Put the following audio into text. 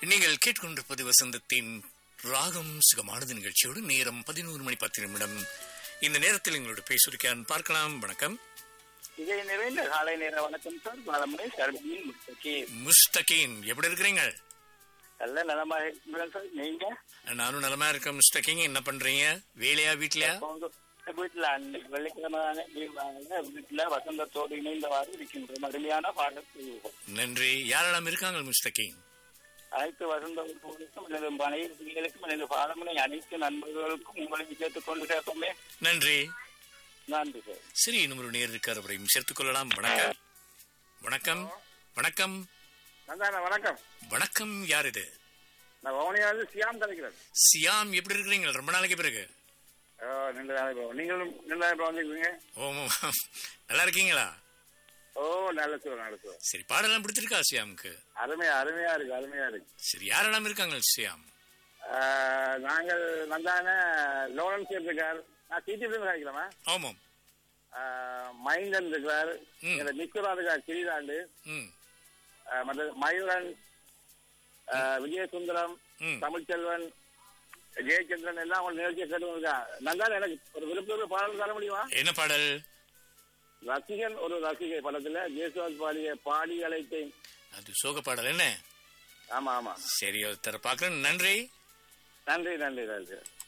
நீங்கள் கேட்கொண்டிருப்பது வசந்தத்தின் ராகம் சுகமானது நிகழ்ச்சியோடு நேரம் பதினோரு மணி பத்து நிமிடம் இந்த நேரத்தில் எங்களோட பேசுவதற்கான் பார்க்கலாம் வணக்கம் இதை நிறைந்த காலை நேர வணக்கம் சார் வளமுறை சர்பியின் முஸ்தகி முஸ்தகீன் எப்படி இருக்கிறீங்க நல்ல நலமாக இருக்கிறேன் சார் நீங்க நானும் நலமா இருக்கேன் முஸ்தகீன் என்ன பண்றீங்க வேலையா வீட்லயா உங்க வீட்டுல அன்னைக்கு வெள்ளிக்கிழமை லீவ் வாங்க வீட்டுல வசந்தத்தோடு இணைந்தவாறு இருக்கின்றோம் அருமையான பாடல் செய்வோம் நன்றி யாரெல்லாம் இருக்காங்க முஸ்தகீன் அனைத்து வசந்தங்களுக்கும் எனது மனைவிகளுக்கும் எனது பாடமுனை அனைத்து நண்பர்களுக்கும் உங்களை சேர்த்துக் கொண்டு சேர்ப்போமே நன்றி நன்றி சார் சரி இன்னும் ஒரு நேர் இருக்கார் அவரையும் சேர்த்துக் கொள்ளலாம் வணக்கம் வணக்கம் வணக்கம் நந்தாண்ணா வணக்கம் வணக்கம் யார் இது நான் வவுனியாவிலிருந்து சியாம் கலைக்கிறேன் சியாம் எப்படி இருக்கிறீங்க ரொம்ப நாளைக்கு பிறகு ஓ, நீண்ட நாளைக்கு அப்புறம். நீங்களும் நீண்ட நாளைக்கு அப்புறம் வந்திருக்கீங்க ஓ நல்லா இருக்கீங்களா ஓ நல்ல சுவர் நல்ல சுவர் சரி பாடலாம் பிடிச்சிருக்கா சியாமுக்கு அருமையா அருமையா இருக்கு அருமையா இருக்கு சரி யாரெல்லாம் இருக்காங்க சியாம் ஆஹ், நாங்கள் நந்தான லோரன்ஸ் இருக்கார் நான் டிடிபி காய்க்கிறேன் ஆமாம் மைந்தன் இருக்கிறார் ம். இந்த நிக்குரா இருக்கார் கிரிதாண்டு ம் மற்ற மயூரன் ஆஹ், விஜயசுந்தரம் ம். தமிழ்ச்செல்வன் ஜெயச்சந்திரன் எல்லாம் அவங்க நிகழ்ச்சியை கேட்டு இருக்கான் நந்தான எனக்கு ஒரு விருப்ப பாடல் தர முடியுமா என்ன பாடல் ரசிகன் ஒரு ரசிகை படத்துல ஜேசுவாஸ் பாடிய பாடி அழைத்தேன் அது சோக பாடல் என்ன ஆமா ஆமா சரி தர பாக்குறேன் நன்றி நன்றி நன்றி நன்றி